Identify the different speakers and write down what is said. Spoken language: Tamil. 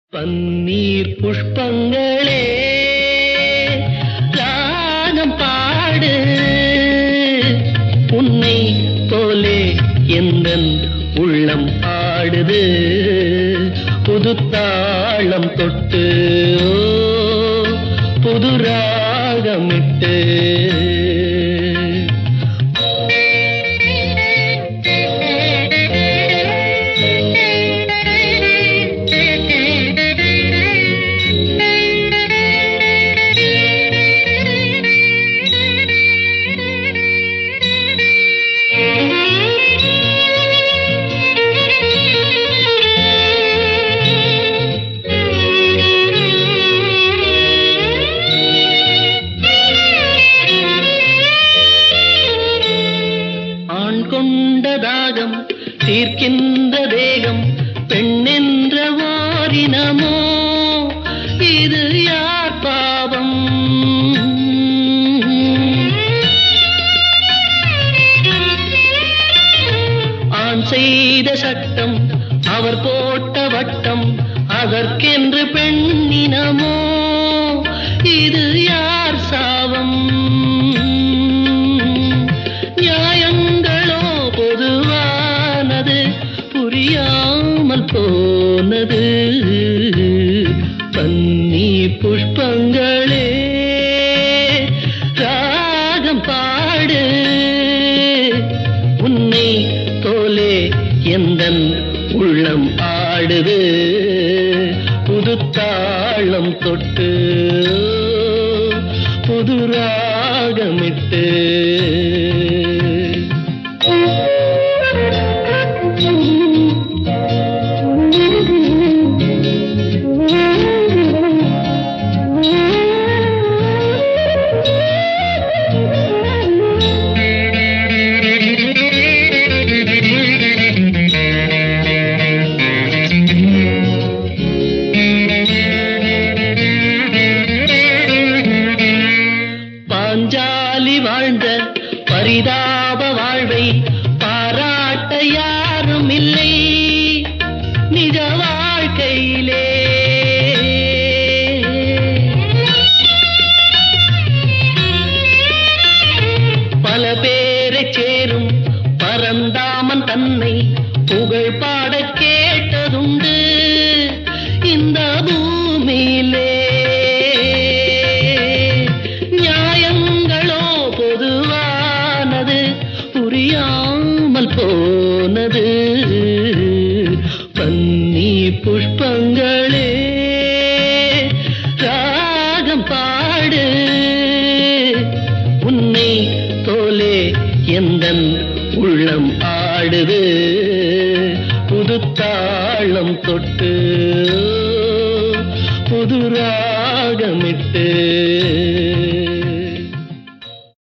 Speaker 1: பன்னீர் புஷ்பங்களே ராகம் பாடு உன்னை போலே எந்த உள்ளம் ஆடுது புது தாளம் தொட்டு ஓ, புது ராகமிட்டு ஆண் கொண்ட தாகம் தீர்க்கின்ற தேகம் பெண்ணென்ற வாரினமோ இது யார் பாவம் ஆண் செய்த சட்டம் அவர் போட்ட வட்டம் அதற்கென்று பெண்ணினமோ இது யார் சாவம் நியாயங்களோ பொதுவானது புரியாமல் போனது பன்னி புஷ்பங்களே ராகம் பாடு உன்னை போலே எந்தன் உள்ளம் ஆடுது புது தாளம் தொட்டு புது ராகமிட்டு பாஞ்சாலி வாழ்ந்த பரிதாப வாழ்வை பாராட்ட யாரும் இல்லை நிஜ வாழ்க்கையிலே பல பேரை சேரும் பரந்தாமன் தன்னை புகழ் பாட கேட்டதுண்டு இந்த பூமியிலே நியாயங்களோ பொதுவானது புரியாமல் போனது பன்னி புஷ்பங்களே ராகம் பாடு உன்னை போலே எந்தன் உள்ளம் ஆடுது புது தாளம் தொட்டு புது ராகமிட்டு